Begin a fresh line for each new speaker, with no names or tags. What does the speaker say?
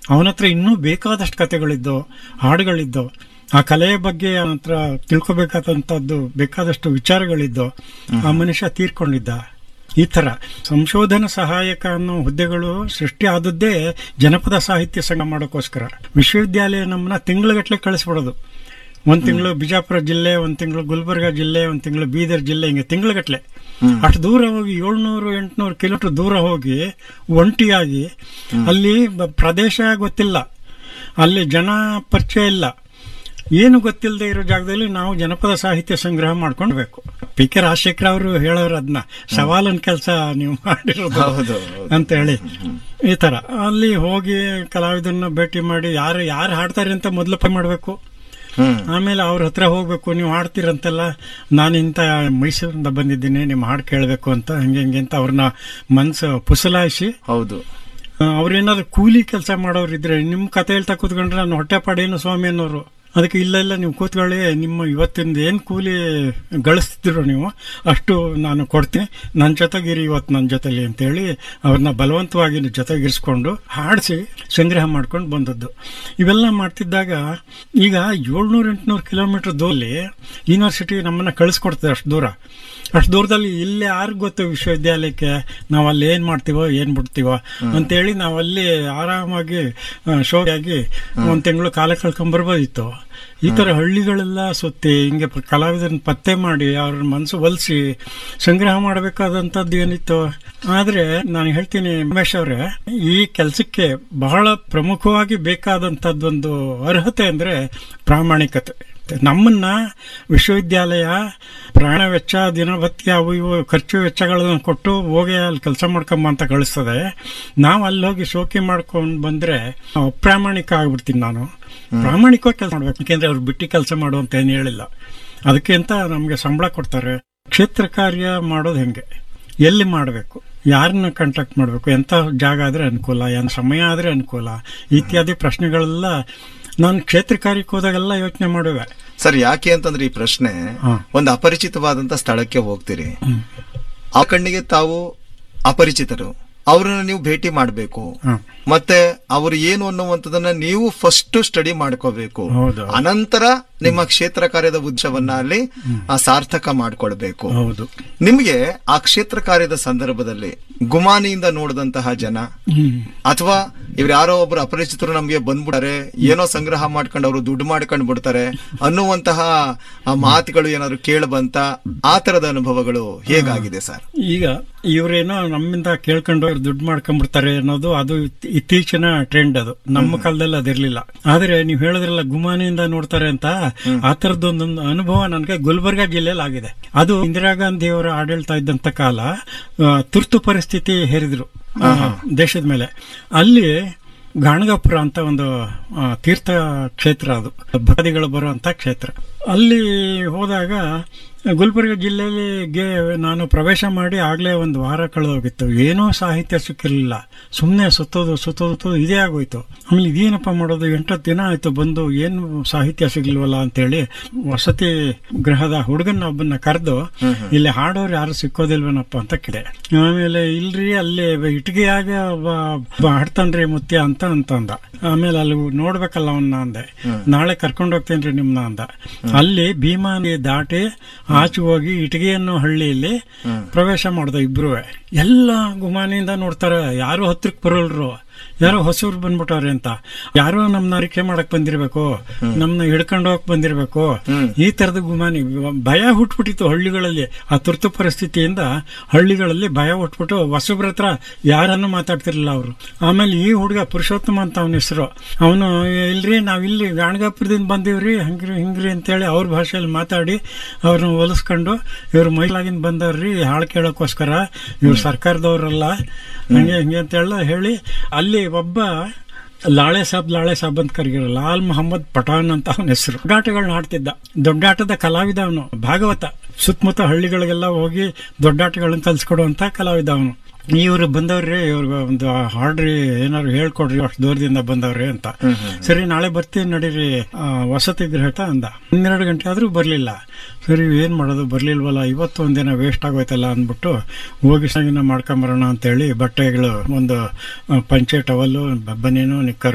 ಅವನ ಹತ್ರ ಇನ್ನೂ ಬೇಕಾದಷ್ಟು ಕಥೆಗಳಿದ್ದವು ಹಾಡುಗಳಿದ್ದು ಆ ಕಲೆಯ ಬಗ್ಗೆ ಅವನ ಹತ್ರ ತಿಳ್ಕೊಬೇಕಾದಂತದ್ದು ಬೇಕಾದಷ್ಟು ವಿಚಾರಗಳಿದ್ದು ಆ ಮನುಷ್ಯ ತೀರ್ಕೊಂಡಿದ್ದ ಈ ತರ ಸಂಶೋಧನಾ ಸಹಾಯಕ ಅನ್ನೋ ಹುದ್ದೆಗಳು ಸೃಷ್ಟಿ ಆದದ್ದೇ ಜನಪದ ಸಾಹಿತ್ಯ ಸಂಘ ಮಾಡೋಕ್ಕೋಸ್ಕರ ವಿಶ್ವವಿದ್ಯಾಲಯ ನಮ್ಮನ್ನ ತಿಂಗಳಗಟ್ಟಲೆ ಕಳಿಸ್ಬಿಡೋದು ಒಂದ್ ತಿಂಗಳು ಬಿಜಾಪುರ ಜಿಲ್ಲೆ ಒಂದ್ ತಿಂಗಳು ಗುಲ್ಬರ್ಗ ಜಿಲ್ಲೆ ಒಂದ್ ತಿಂಗಳು ಬೀದರ್ ಜಿಲ್ಲೆ ಹಿಂಗೆ ತಿಂಗಳಗಟ್ಲೆ ಅಷ್ಟು ದೂರ ಹೋಗಿ ಏಳ್ನೂರು ಎಂಟ್ನೂರು ಕಿಲೋಮೀಟರ್ ದೂರ ಹೋಗಿ ಒಂಟಿಯಾಗಿ ಅಲ್ಲಿ ಬ- ಪ್ರದೇಶ ಗೊತ್ತಿಲ್ಲ ಅಲ್ಲಿ ಜನ ಪರಿಚಯ ಇಲ್ಲ ಏನು ಗೊತ್ತಿಲ್ಲದೆ ಇರೋ ಜಾಗದಲ್ಲಿ ನಾವು ಜನಪದ ಸಾಹಿತ್ಯ ಸಂಗ್ರಹ ಮಾಡ್ಕೊಂಡ್ಬೇಕು ಪಿ ಕೆ ರಾಜಶೇಖರ ಅವರು ಹೇಳೋರು ಅದನ್ನ ಸವಾಲನ್ ಕೆಲಸ ನೀವು ಮಾಡಿರೋದು
ಹೌದು, ಹೌದು.
ಅಂತ ಹೇಳಿ ಈ ತರ ಅಲ್ಲಿ ಹೋಗಿ ಕಲಾವಿದರನ್ನ ಭೇಟಿ ಮಾಡಿ ಯಾರು ಯಾರು ಹಾಡ್ತಾರೆ ಅಂತ ಮೊದಲು ಪೈ ಮಾಡಬೇಕು
ಹ್ಮ್
ಆಮೇಲೆ ಅವ್ರ ಹತ್ರ ಹೋಗ್ಬೇಕು ನೀವು ಹಾಡ್ತೀರಂತೆಲ್ಲ ನಾನು ಇಂಥ ಮೈಸೂರಿಂದ ಬಂದಿದ್ದೀನಿ ನಿಮ್ಮ ಹಾಡು ಕೇಳಬೇಕು ಅಂತ ಹಂಗೆ ಹಿಂಗೆ ಅಂತ ಅವ್ರನ್ನ ಮನ್ಸು ಪುಸಲಾಯಿಸಿ
ಹೌದು
ಅವ್ರೇನಾದ್ರು ಕೂಲಿ ಕೆಲಸ ಮಾಡೋರಿದ್ರೆ ನಿಮ್ ಕತೆ ಹೇಳ್ತಾ ಕೂತ್ಕೊಂಡ್ರೆ ನಾನು ಹೊಟ್ಟೆಪಾಡೇನು ಸ್ವಾಮಿ ಅನ್ನೋರು ಅದಕ್ಕೆ ಇಲ್ಲ ಇಲ್ಲ ನೀವು ಕೂತ್ಕೊಳ್ಳಿ ನಿಮ್ಮ ಇವತ್ತಿಂದ ಏನ್ ಕೂಲಿ ಗಳಿಸ್ತಿದ್ರು ನೀವು ಅಷ್ಟು ನಾನು ಕೊಡ್ತೀನಿ ನನ್ನ ಜೊತೆಗಿರಿ ಇವತ್ತು ನನ್ನ ಜೊತೆಲಿ ಅಂತೇಳಿ ಅವ್ರನ್ನ ಬಲವಂತವಾಗಿ ಜೊತೆಗಿರಿಸ್ಕೊಂಡು ಹಾಡಿಸಿ ಸಂಗ್ರಹ ಮಾಡ್ಕೊಂಡು ಬಂದದ್ದು ಇವೆಲ್ಲ ಮಾಡ್ತಿದ್ದಾಗ ಈಗ ಏಳ್ನೂರ ಎಂಟುನೂರು ಕಿಲೋಮೀಟರ್ ದೂರಲ್ಲಿ ಯೂನಿವರ್ಸಿಟಿ ನಮ್ಮನ್ನ ಕಳಿಸ್ಕೊಡ್ತದೆ ಅಷ್ಟು ದೂರ ಅಷ್ಟು ದೂರದಲ್ಲಿ ಇಲ್ಲಿ ಯಾರಿಗ್ ಗೊತ್ತು ವಿಶ್ವವಿದ್ಯಾಲಯಕ್ಕೆ ನಾವು ಅಲ್ಲಿ ಏನ್ ಮಾಡ್ತೀವೋ ಏನ್ ಬಿಡ್ತೀವೋ ಅಂತೇಳಿ ನಾವು ಅಲ್ಲಿ ಆರಾಮಾಗಿ ಶೋಕಾಗಿ ಒಂದ್ ತಿಂಗಳು ಕಾಲ ಕಳ್ಕೊಂಡ್ ಬರ್ಬೋದಿತ್ತು ಈ ತರ ಹಳ್ಳಿಗಳೆಲ್ಲ ಸುತ್ತಿ ಹಿಂಗೆ ಪ- ಕಲಾವಿದರನ್ನ ಪತ್ತೆ ಮಾಡಿ ಅವ್ರ ಮನಸ್ಸು ಒಲಿಸಿ ಸಂಗ್ರಹ ಮಾಡಬೇಕಾದಂತದ್ದು ಏನಿತ್ತು ಆದ್ರೆ ನಾನು ಹೇಳ್ತೀನಿ ರಮೇಶ್ ಅವರೇ ಈ ಕೆಲಸಕ್ಕೆ ಬಹಳ ಪ್ರಮುಖವಾಗಿ ಬೇಕಾದಂತದ್ದೊಂದು ಅರ್ಹತೆ ಅಂದ್ರೆ ಪ್ರಾಮಾಣಿಕತೆ ನಮ್ಮನ್ನ ವಿಶ್ವವಿದ್ಯಾಲಯ ಪ್ರಾಣ ವೆಚ್ಚ ದಿನಭತ್ಯ ಅವು ಇವು ಖರ್ಚು ವೆಚ್ಚಗಳನ್ನು ಕೊಟ್ಟು ಹೋಗಿ ಅಲ್ಲಿ ಕೆಲಸ ಮಾಡ್ಕೊಂಬ ಅಂತ ಕಳಿಸ್ತದೆ ನಾವು ಅಲ್ಲಿ ಹೋಗಿ ಶೋಕಿ ಮಾಡ್ಕೊಂಡು ಬಂದ್ರೆ ಅಪ್ರಾಮಾಣಿಕ ಆಗ್ಬಿಡ್ತೀನಿ ನಾನು ಪ್ರಾಮಾಣಿಕವಾಗಿ ಕೆಲಸ ಮಾಡ್ಬೇಕು ಯಾಕೆಂದ್ರೆ ಅವ್ರು ಬಿಟ್ಟು ಕೆಲಸ ಮಾಡು ಅಂತ ಏನು ಹೇಳಿಲ್ಲ ಅದಕ್ಕೆ ಅಂತ ನಮಗೆ ಸಂಬಳ ಕೊಡ್ತಾರೆ ಕ್ಷೇತ್ರ ಕಾರ್ಯ ಮಾಡೋದು ಹೆಂಗೆ ಎಲ್ಲಿ ಮಾಡಬೇಕು ಯಾರನ್ನ ಕಾಂಟ್ಯಾಕ್ಟ್ ಮಾಡಬೇಕು ಎಂತ ಜಾಗ ಆದ್ರೆ ಅನುಕೂಲ ಏನ್ ಸಮಯ ಆದ್ರೆ ಅನುಕೂಲ ಇತ್ಯಾದಿ ಪ್ರಶ್ನೆಗಳೆಲ್ಲ ನಾನು ಕ್ಷೇತ್ರ ಕಾರ್ಯಕ್ಕೆ ಹೋದಾಗೆಲ್ಲ ಯೋಚನೆ ಮಾಡುವೆ
ಸರ್ ಯಾಕೆ ಅಂತಂದ್ರೆ ಈ ಪ್ರಶ್ನೆ
ಹಾ.
ಒಂದು ಅಪರಿಚಿತವಾದಂತ ಸ್ಥಳಕ್ಕೆ ಹೋಗ್ತೀರಿ ಆ ಕಣ್ಣಿಗೆ ತಾವು ಅಪರಿಚಿತರು ಅವ್ರನ್ನ ನೀವು ಭೇಟಿ ಮಾಡಬೇಕು
ಹ್ಮ್.
ಮತ್ತೆ ಅವರು ಏನು ಅನ್ನುವಂಥದ್ದನ್ನ ನೀವು ಫಸ್ಟ್ ಸ್ಟಡಿ ಮಾಡ್ಕೋಬೇಕು
ಹೌದು.
ಅನಂತರ ನಿಮ್ಮ ಕ್ಷೇತ್ರ ಕಾರ್ಯದ ಉದ್ದೇಶವನ್ನ ಅಲ್ಲಿ ಆ, ಸಾರ್ಥಕ ಮಾಡ್ಕೊಳ್ಬೇಕು
ಹೌದು
ನಿಮ್ಗೆ ಆ ಕ್ಷೇತ್ರ ಕಾರ್ಯದ ಸಂದರ್ಭದಲ್ಲಿ ಗುಮಾನಿಯಿಂದ ನೋಡಿದಂತಹ ಜನ
ಹ್ಮ್
ಅಥವಾ ಇವ್ರು ಯಾರೋ ಒಬ್ರು ಅಪರಿಚಿತರು ನಮ್ಗೆ ಬಂದ್ಬಿಡ್ತಾರೆ ಏನೋ ಸಂಗ್ರಹ ಮಾಡ್ಕೊಂಡು ಅವರು ದುಡ್ಡು ಮಾಡ್ಕೊಂಡು ಬಿಡ್ತಾರೆ ಅನ್ನುವಂತಹ ಆ ಮಾತುಗಳು ಏನಾದ್ರು ಕೇಳಬಂತ ಆ ತರದ ಅನುಭವಗಳು ಹೇಗಾಗಿದೆ ಸರ್
ಈಗ ಇವರೇನೋ ನಮ್ಮಿಂದ ಕೇಳ್ಕೊಂಡು ಅವ್ರು ದುಡ್ಡು ಮಾಡ್ಕೊಂಡ್ಬಿಡ್ತಾರೆ ಅನ್ನೋದು ಅದು ಇತ್- ಇತ್ತೀಚಿನ ಟ್ರೆಂಡ್ ಅದು ನಮ್ಮ ಕಾಲದಲ್ಲಿ ಅದಿರ್ಲಿಲ್ಲ ಆದ್ರೆ ನೀವು ಹೇಳಿದ್ರಲ್ಲ ಗುಮಾನಿಯಿಂದ ನೋಡ್ತಾರೆ ಅಂತ ಆ ತರದೊಂದೊಂದು ಅನುಭವ ನನಗೆ ಗುಲ್ಬರ್ಗಾ ಜಿಲ್ಲೆಯಲ್ಲಿ ಆಗಿದೆ ಅದು ಇಂದಿರಾ ಗಾಂಧಿ ಅವರ ಆಡಳಿತ ಇದ್ದಂತ ಕಾಲ ಆ, ತುರ್ತು ಪರಿಸ್ಥಿತಿ ಹೇರಿದ್ರು ಆ, ದೇಶದ ಮೇಲೆ ಅಲ್ಲಿ ಗಾಣಗಾಪುರ ಅಂತ ಒಂದು ಆ, ತೀರ್ಥ ಕ್ಷೇತ್ರ ಅದು ಭಕ್ತಾದಿಗಳು ಬರುವಂತ ಕ್ಷೇತ್ರ ಅಲ್ಲಿ ಹೋದಾಗ ಗುಲ್ಬರ್ಗ ಜಿಲ್ಲೆಯಲ್ಲಿ ಗೆ ನಾನು ಪ್ರವೇಶ ಮಾಡಿ ಆಗ್ಲೇ ಒಂದು ವಾರ ಕಳೆದೋಗಿತ್ತು ಏನೂ ಸಾಹಿತ್ಯ ಸಿಕ್ಕಿರಲಿಲ್ಲ ಸುಮ್ಮನೆ ಸುತ್ತೋದು ಸುತ್ತೋದು ಸುತ್ತೋದು ಇದೇ ಆಗೋಯ್ತು ಆಮೇಲೆ ಇದೇನಪ್ಪ ಮಾಡೋದು ಎಂಟತ್ತು ದಿನ ಆಯ್ತು ಬಂದು ಏನು ಸಾಹಿತ್ಯ ಸಿಗ್ಲಿಲ್ವಲ್ಲ ಅಂತೇಳಿ ವಸತಿ ಗೃಹದ ಹುಡುಗನ ಒಬ್ಬನ್ನ ಕರೆದು ಇಲ್ಲಿ ಹಾಡೋರು ಯಾರು ಸಿಕ್ಕೋದಿಲ್ವೇನಪ್ಪ ಅಂತ ಕೇಳಿದೆ ಆಮೇಲೆ ಇಲ್ರಿ ಅಲ್ಲಿ ಇಟ್ಟಿಗೆಯಾಗ ಒಬ್ಬ ಹಾಡ್ತಾನ್ರಿ ಮುತ್ಯ ಅಂತ ಅಂತಂದ ಆಮೇಲೆ ಅಲ್ಲಿ ನೋಡ್ಬೇಕಲ್ಲ ಅವನ್ನ ಅಂದೆ ನಾಳೆ ಕರ್ಕೊಂಡು ಹೋಗ್ತೇನ್ರಿ ನಿಮ್ನ ಅಂದ ಅಲ್ಲಿ ಭೀಮಾನಿ ದಾಟಿ ಆಚೆ ಹೋಗಿ ಇಟಿಗೆಯನ್ನು ಹಳ್ಳಿಯಲ್ಲಿ ಪ್ರವೇಶ ಮಾಡ್ದ ಇಬ್ರು ಎಲ್ಲ ಗುಮಾನಿಯಿಂದ ನೋಡ್ತಾರೆ ಯಾರು ಹತ್ರಕ್ ಬರೋಲ್ರು ಯಾರೋ ಹೊಸೂರು ಬಂದ್ಬಿಟ್ಟವ್ರೆ ಅಂತ ಯಾರೋ ನಮ್ನ ಅರಿಕೆ ಮಾಡಕ್ ಬಂದಿರ್ಬೇಕು ನಮ್ನ ಹಿಡ್ಕೊಂಡು ಹೋಗಕ್ ಬಂದಿರ್ಬೇಕು ಈ ತರದ ಗುಮಾನಿ ಭಯ ಹುಟ್ಬಿಟ್ಟಿತ್ತು ಹಳ್ಳಿಗಳಲ್ಲಿ ಆ ತುರ್ತು ಪರಿಸ್ಥಿತಿಯಿಂದ ಹಳ್ಳಿಗಳಲ್ಲಿ ಭಯ ಹುಟ್ಬಿಟ್ಟು ಹೊಸಬ್ರ ಹತ್ರ ಯಾರನ್ನು ಮಾತಾಡ್ತಿರ್ಲಿಲ್ಲ ಅವರು ಆಮೇಲೆ ಈ ಹುಡುಗ ಪುರುಷೋತ್ತಮ ಅಂತ ಅವನ ಹೆಸರು ಅವನು ಇಲ್ರಿ ನಾವಿಲ್ಲಿ ಗಾಣಗಾಪುರದಿಂದ ಬಂದೀವ್ರಿ ಹಂಗ್ರಿ ಹಿಂಗ್ರಿ ಅಂತೇಳಿ ಅವ್ರ ಭಾಷೆಯಲ್ಲಿ ಮಾತಾಡಿ ಅವ್ರನ್ನ ಹೊಲಿಸ್ಕೊಂಡು ಇವ್ರು ಮೈಲಾಗಿಂದ ಬಂದವ್ರಿ ಹಾಳು ಕೇಳೋಕ್ಕೋಸ್ಕರ ಇವ್ರು ಸರ್ಕಾರದವ್ರಲ್ಲ ಹಂಗೆ ಹಿಂಗೆ ಅಂತೆಲ್ಲ ಹೇಳಿ ಅಲ್ಲಿ ಒಬ್ಬ ಲಾಳೆ ಸಾಬ್ ಲಾಳೆ ಸಾಬ್ ಅಂತ ಕರೀಗಿರೋ ಲಾಲ್ ಮೊಹಮ್ಮದ್ ಪಠಾಣ್ ಅಂತ ಅವನ ಹೆಸರು ದೊಡ್ಡಾಟಗಳನ್ನ ಆಡ್ತಿದ್ದ ದೊಡ್ಡಾಟದ ಕಲಾವಿದ ಅವನು ಭಾಗವತ ಸುತ್ತಮುತ್ತ ಹಳ್ಳಿಗಳಿಗೆಲ್ಲ ಹೋಗಿ ದೊಡ್ಡಾಟಗಳನ್ನ ಕಲ್ಸ್ಕೊಡುವಂತ ಕಲಾವಿದ ಅವನು ಇವ್ರು ಬಂದವ್ರಿ ಇವ್ರಿಗೆ ಒಂದು ಹಾಡ್ರಿ ಏನಾದ್ರು ಹೇಳ್ಕೊಡ್ರಿ ಅಷ್ಟು ದೂರದಿಂದ ಬಂದವ್ರಿ ಅಂತ ಸರಿ ನಾಳೆ ಬರ್ತೀನಿ ನಡೀರಿ ಆ, ವಸತಿ ಗೃಹಕ್ಕೆ ಅಂದ ಹನ್ನೆರಡು ಗಂಟೆ ಆದ್ರೂ ಬರ್ಲಿಲ್ಲ ಸರಿ ಏನ್ ಮಾಡೋದು ಬರ್ಲಿಲ್ವಲ್ಲ ಇವತ್ತು ಒಂದಿನ ವೇಸ್ಟ್ ಆಗೋಯ್ತಲ್ಲ ಅಂದ್ಬಿಟ್ಟು ಹೋಗಿ ಸ್ನಾನ ಮಾಡ್ಕೊಂಬರೋಣ ಅಂತೇಳಿ ಬಟ್ಟೆಗಳು ಒಂದು ಆ, ಪಂಚೆ ಟವಲ್ಲು ಬನಿಯನು ನಿಕ್ಕರ್